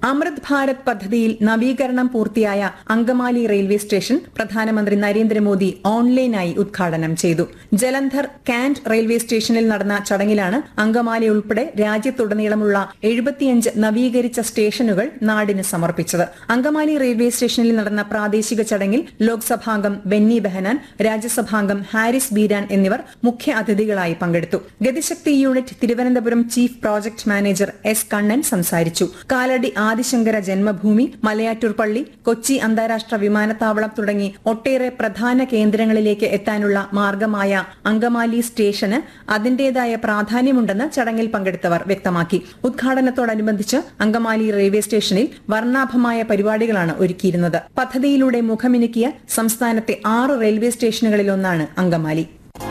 അമൃത് ഭാരത് പദ്ധതിയിൽ നവീകരണം പൂർത്തിയായ അങ്കമാലി റെയിൽവേ സ്റ്റേഷൻ പ്രധാനമന്ത്രി നരേന്ദ്രമോദി ഓൺലൈനായി ഉദ്ഘാടനം ചെയ്തു ജലന്ധർ കാന്റ് റെയിൽവേ സ്റ്റേഷനിൽ നടന്ന ചടങ്ങിലാണ് അങ്കമാലി ഉൾപ്പെടെ രാജ്യത്തുടനീളമുള്ള എഴുപത്തിയഞ്ച് നവീകരിച്ച സ്റ്റേഷനുകൾ നാടിന് സമർപ്പിച്ചത് അങ്കമാലി റെയിൽവേ സ്റ്റേഷനിൽ നടന്ന പ്രാദേശിക ചടങ്ങിൽ ലോക്സഭാംഗം ബെന്നി ബെഹനാൻ രാജ്യസഭാംഗം ഹാരിസ് ബീരാൻ എന്നിവർ മുഖ്യ അതിഥികളായി പങ്കെടുത്തു Gatishakti unit Thiruvananthapuram chief project manager S Kannan സംസാരിച്ചു കാലടി ആദിശങ്കര ജന്മഭൂമി മലയാറ്റൂർ പള്ളി കൊച്ചി അന്താരാഷ്ട്ര വിമാനത്താവളം തുടങ്ങി ഒട്ടേറെ പ്രധാന കേന്ദ്രങ്ങളിലേക്ക് എത്താനുള്ള മാർഗമായ അങ്കമാലി സ്റ്റേഷന് അതിന്റേതായ പ്രാധാന്യമുണ്ടെന്ന് ചടങ്ങിൽ പങ്കെടുത്തവർ വ്യക്തമാക്കി ഉദ്ഘാടനത്തോടനുബന്ധിച്ച് അങ്കമാലി റെയിൽവേ സ്റ്റേഷനിൽ വർണ്ണാഭമായ പരിപാടികളാണ് ഒരുക്കിയിരുന്നത് പദ്ധതിയിലൂടെ മുഖമിനുക്കിയ സംസ്ഥാനത്തെ ആറ് റെയിൽവേ സ്റ്റേഷനുകളിലൊന്നാണ് അങ്കമാലി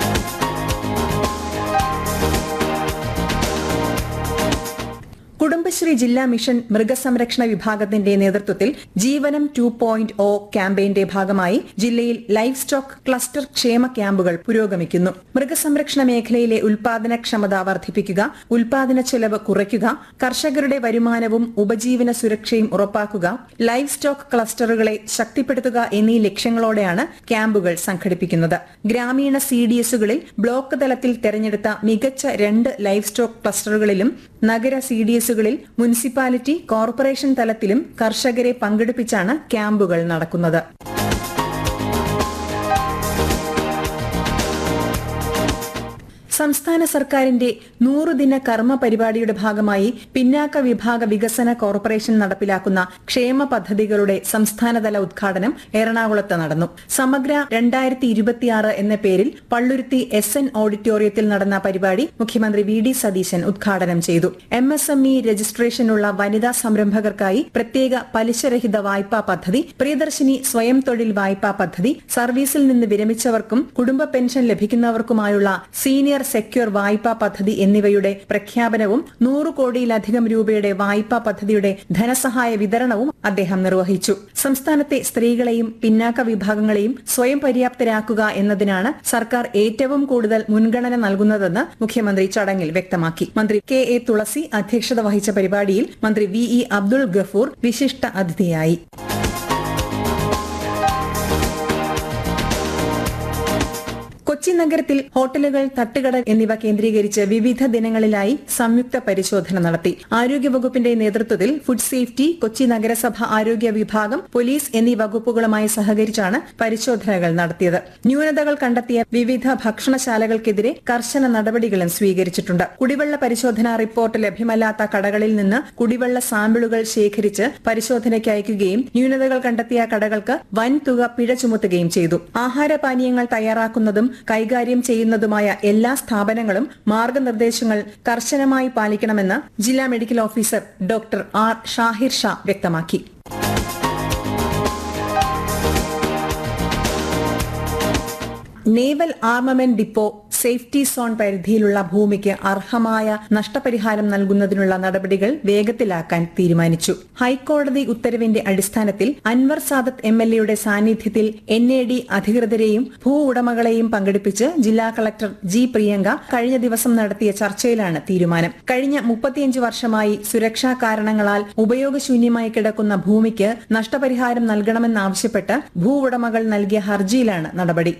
കുടുംബശ്രീ ജില്ലാ മിഷൻ മൃഗസംരക്ഷണ വിഭാഗത്തിന്റെ നേതൃത്വത്തിൽ ജീവനം ടു പോയിന്റ് ഒ ക്യാമ്പയിന്റെ ഭാഗമായി ജില്ലയിൽ ലൈഫ് സ്റ്റോക്ക് ക്ലസ്റ്റർ ക്ഷേമ ക്യാമ്പുകൾ പുരോഗമിക്കുന്നു മൃഗസംരക്ഷണ മേഖലയിലെ ഉൽപാദനക്ഷമത വർദ്ധിപ്പിക്കുക ഉൽപാദന ചെലവ് കുറയ്ക്കുക കർഷകരുടെ വരുമാനവും ഉപജീവന സുരക്ഷയും ഉറപ്പാക്കുക ലൈഫ് സ്റ്റോക്ക് ക്ലസ്റ്ററുകളെ ശക്തിപ്പെടുത്തുക എന്നീ ലക്ഷ്യങ്ങളോടെയാണ് ക്യാമ്പുകൾ സംഘടിപ്പിക്കുന്നത് ഗ്രാമീണ സി ഡി എസുകളിൽ ബ്ലോക്ക് തലത്തിൽ തെരഞ്ഞെടുത്ത മികച്ച രണ്ട് ലൈഫ് സ്റ്റോക്ക് ക്ലസ്റ്ററുകളിലും നഗര സി ഡി എസുകളിൽ മുനിസിപ്പാലിറ്റി കോർപ്പറേഷൻ തലത്തിലും കർഷകരെ പങ്കെടുപ്പിച്ചാണ് ക്യാമ്പുകൾ നടക്കുന്നത് സംസ്ഥാന സർക്കാരിന്റെ നൂറുദിന കർമ്മ പരിപാടിയുടെ ഭാഗമായി പിന്നാക്ക വിഭാഗ വികസന കോർപ്പറേഷൻ നടപ്പിലാക്കുന്ന ക്ഷേമ പദ്ധതികളുടെ സംസ്ഥാനതല ഉദ്ഘാടനം എറണാകുളത്ത് നടന്നു സമഗ്ര രണ്ടായിരത്തി ഇരുപത്തിയാറ് എന്ന പേരിൽ പള്ളുരുത്തി എസ് എൻ ഓഡിറ്റോറിയത്തിൽ നടന്ന പരിപാടി മുഖ്യമന്ത്രി വി ഡി സതീശൻ ഉദ്ഘാടനം ചെയ്തു എം എസ് എം ഇ രജിസ്ട്രേഷനുള്ള വനിതാ സംരംഭകർക്കായി പ്രത്യേക പലിശരഹിത വായ്പാ പദ്ധതി പ്രിയദർശിനി സ്വയം തൊഴിൽ വായ്പാ പദ്ധതി സർവീസിൽ നിന്ന് വിരമിച്ചവർക്കും കുടുംബ പെൻഷൻ ലഭിക്കുന്നവർക്കുമായുള്ള സീനിയർ സെക്യൂർ വായ്പാ പദ്ധതി എന്നിവയുടെ പ്രഖ്യാപനവും നൂറ് കോടിയിലധികം രൂപയുടെ വായ്പാ പദ്ധതിയുടെ ധനസഹായ വിതരണവും അദ്ദേഹം നിർവഹിച്ചു സംസ്ഥാനത്തെ സ്ത്രീകളെയും പിന്നാക്ക വിഭാഗങ്ങളെയും സ്വയം പര്യാപ്തരാക്കുക എന്നതിനാണ് സർക്കാർ ഏറ്റവും കൂടുതൽ മുൻഗണന നൽകുന്നതെന്ന് മുഖ്യമന്ത്രി ചടങ്ങിൽ വ്യക്തമാക്കി മന്ത്രി കെ എ തുളസി അധ്യക്ഷത വഹിച്ച പരിപാടിയിൽ മന്ത്രി വി ഇ അബ്ദുൾ ഗഫൂർ വിശിഷ്ട അതിഥിയായി കൊച്ചി നഗരത്തിൽ ഹോട്ടലുകൾ തട്ടുകട എന്നിവ കേന്ദ്രീകരിച്ച് വിവിധ ദിനങ്ങളിലായി സംയുക്ത പരിശോധന നടത്തി ആരോഗ്യവകുപ്പിന്റെ നേതൃത്വത്തിൽ ഫുഡ് സേഫ്റ്റി കൊച്ചി നഗരസഭ ആരോഗ്യ വിഭാഗം പോലീസ് എന്നീ വകുപ്പുകളുമായി സഹകരിച്ചാണ് പരിശോധനകൾ നടത്തിയത് ന്യൂനതകൾ കണ്ടെത്തിയ വിവിധ ഭക്ഷണശാലകൾക്കെതിരെ കർശന നടപടികളും സ്വീകരിച്ചിട്ടുണ്ട് കുടിവെള്ള പരിശോധനാ റിപ്പോർട്ട് ലഭ്യമല്ലാത്ത കടകളിൽ നിന്ന് കുടിവെള്ള സാമ്പിളുകൾ ശേഖരിച്ച് പരിശോധനയ്ക്ക് അയക്കുകയും ന്യൂനതകൾ കണ്ടെത്തിയ കടകൾക്ക് വൻതുക പിഴ ചുമത്തുകയും ചെയ്തു ആഹാരപാനീയങ്ങൾ തയ്യാറാക്കുന്നതും കൈകാര്യം ചെയ്യുന്നതുമായ എല്ലാ സ്ഥാപനങ്ങളും മാർഗനിർദ്ദേശങ്ങൾ കർശനമായി പാലിക്കണമെന്ന് ജില്ലാ medical officer doctor R Shahir Shah വ്യക്തമാക്കി naval armament depot safety zone പരിധിയിലുള്ള ഭൂമിക്ക് അർഹമായ നഷ്ടപരിഹാരം നൽകുന്നതിനുള്ള നടപടികൾ വേഗത്തിലാക്കാൻ തീരുമാനിച്ചു ഹൈക്കോടതി ഉത്തരവിന്റെ അടിസ്ഥാനത്തിൽ അൻവർ സാദത്ത് എം എൽ എയുടെ സാന്നിധ്യത്തിൽ എൻ എ ഡി അധികൃതരെയും ഭൂ ഉടമകളെയും പങ്കെടുപ്പിച്ച് ജില്ലാ കളക്ടർ ജി പ്രിയങ്ക കഴിഞ്ഞ ദിവസം നടത്തിയ ചർച്ചയിലാണ് തീരുമാനം കഴിഞ്ഞ മുപ്പത്തിയഞ്ച് വർഷമായി സുരക്ഷാ കാരണങ്ങളാൽ ഉപയോഗശൂന്യമായി കിടക്കുന്ന ഭൂമിക്ക് നഷ്ടപരിഹാരം നൽകണമെന്നാവശ്യപ്പെട്ട് ഭൂ ഉടമകൾ നൽകിയ ഹർജിയിലാണ് നടപടി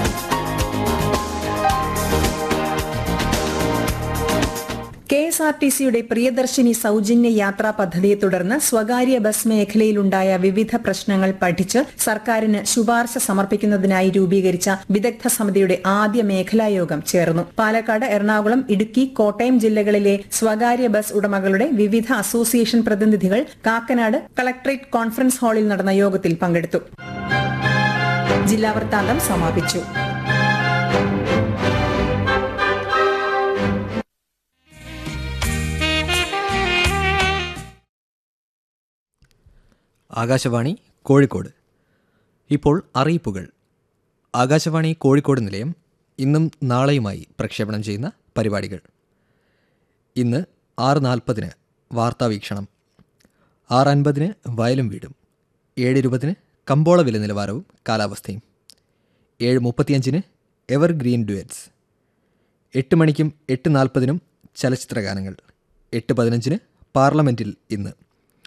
കെ എസ് ആർ ടി സിയുടെ പ്രിയദർശിനി സൌജന്യ യാത്രാ പദ്ധതിയെ തുടർന്ന് സ്വകാര്യ ബസ് മേഖലയിലുണ്ടായ വിവിധ പ്രശ്നങ്ങൾ പഠിച്ച് സർക്കാരിന് ശുപാർശ സമർപ്പിക്കുന്നതിനായി രൂപീകരിച്ച വിദഗ്ധ സമിതിയുടെ ആദ്യ മേഖലായോഗം ചേർന്നു പാലക്കാട് എറണാകുളം ഇടുക്കി കോട്ടയം ജില്ലകളിലെ സ്വകാര്യ ബസ് ഉടമകളുടെ വിവിധ അസോസിയേഷൻ പ്രതിനിധികൾ കാക്കനാട് കളക്ടറേറ്റ് കോൺഫറൻസ് ഹാളിൽ നടന്ന യോഗത്തിൽ പങ്കെടുത്തു ജില്ലാ വൃത്താന്തം സമാപിച്ചു ആകാശവാണി കോഴിക്കോട് ഇപ്പോൾ അറിയിപ്പുകൾ ആകാശവാണി കോഴിക്കോട് നിലയം ഇന്നും നാളെയുമായി പ്രക്ഷേപണം ചെയ്യുന്ന പരിപാടികൾ ഇന്ന് ആറ് നാൽപ്പതിന് വാർത്താവീക്ഷണം ആറ് അൻപതിന് വയലും വീടും ഏഴ് ഇരുപതിന് കമ്പോള വില നിലവാരവും കാലാവസ്ഥയും ഏഴ് മുപ്പത്തിയഞ്ചിന് എവർ ഗ്രീൻ ഡുവറ്റ്സ് എട്ട് മണിക്കും എട്ട് നാൽപ്പതിനും ചലച്ചിത്രഗാനങ്ങൾ എട്ട് പതിനഞ്ചിന് പാർലമെൻറ്റിൽ ഇന്ന്